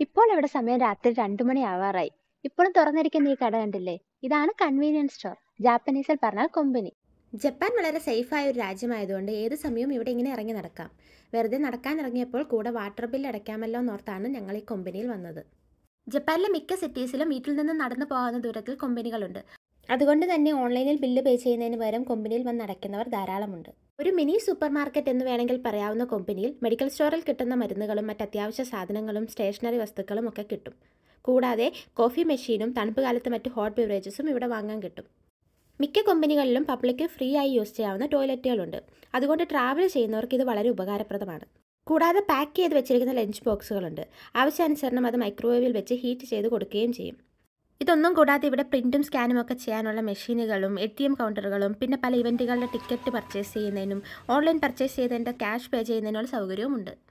ഇപ്പോൾ ഇവിടെ സമയം രാത്രി രണ്ടു മണി ആവാറായി ഇപ്പോഴും തുറന്നിരിക്കുന്ന ഈ കട കണ്ടില്ലേ ഇതാണ് കൺവീനിയൻസ് സ്റ്റോർ ജാപ്പനീസിൽ പറഞ്ഞാൽ കൊമ്പിനി ജപ്പാൻ വളരെ സേഫായ ഒരു രാജ്യമായതുകൊണ്ട് ഏത് സമയവും ഇവിടെ ഇങ്ങനെ ഇറങ്ങി നടക്കാം വെറുതെ നടക്കാൻ ഇറങ്ങിയപ്പോൾ കൂടെ വാട്ടർ ബിൽ അടയ്ക്കാമല്ലോ എന്നോർത്താണ് ഞങ്ങൾ ഈ കമ്പനിയിൽ വന്നത് ജപ്പാനിലെ മിക്ക സിറ്റീസിലും വീട്ടിൽ നിന്ന് നടന്നു പോകാവുന്ന ദൂരത്തിൽ കമ്പനികളുണ്ട് അതുകൊണ്ട് തന്നെ ഓൺലൈനിൽ ബില്ല് പേ ചെയ്യുന്നതിന് പകരം കമ്പനിയിൽ വന്ന് അടയ്ക്കുന്നവർ ധാരാളമുണ്ട് ഒരു മിനി സൂപ്പർ മാർക്കറ്റ് എന്ന് വേണമെങ്കിൽ പറയാവുന്ന കമ്പനിയിൽ മെഡിക്കൽ സ്റ്റോറിൽ കിട്ടുന്ന മരുന്നുകളും മറ്റ് അത്യാവശ്യ സാധനങ്ങളും സ്റ്റേഷനറി വസ്തുക്കളും ഒക്കെ കിട്ടും കൂടാതെ കോഫി മെഷീനും തണുപ്പ് കാലത്ത് മറ്റ് ഹോട്ട് ബിവറേജസും ഇവിടെ വാങ്ങാൻ കിട്ടും മിക്ക കമ്പനികളിലും പബ്ലിക്കിൽ ഫ്രീ ആയി യൂസ് ചെയ്യാവുന്ന ടോയ്ലറ്റുകളുണ്ട് അതുകൊണ്ട് ട്രാവൽ ചെയ്യുന്നവർക്ക് ഇത് വളരെ ഉപകാരപ്രദമാണ് കൂടാതെ പാക്ക് ചെയ്ത് വെച്ചിരിക്കുന്ന ലഞ്ച് ബോക്സുകളുണ്ട് ആവശ്യാനുസരണം അത് മൈക്രോവേവിൽ വെച്ച് ഹീറ്റ് ചെയ്ത് കൊടുക്കുകയും ചെയ്യും ഇതൊന്നും കൂടാതെ ഇവിടെ പ്രിൻറ്റും സ്കാനും ഒക്കെ ചെയ്യാനുള്ള മെഷീനുകളും എ ടി എം കൗണ്ടറുകളും പിന്നെ പല ഇവൻറ്റുകളുടെ ടിക്കറ്റ് പർച്ചേസ് ചെയ്യുന്നതിനും ഓൺലൈൻ പർച്ചേസ് ചെയ്തതിൻ്റെ ക്യാഷ് പേ ചെയ്യുന്നതിനുള്ള സൗകര്യവുമുണ്ട്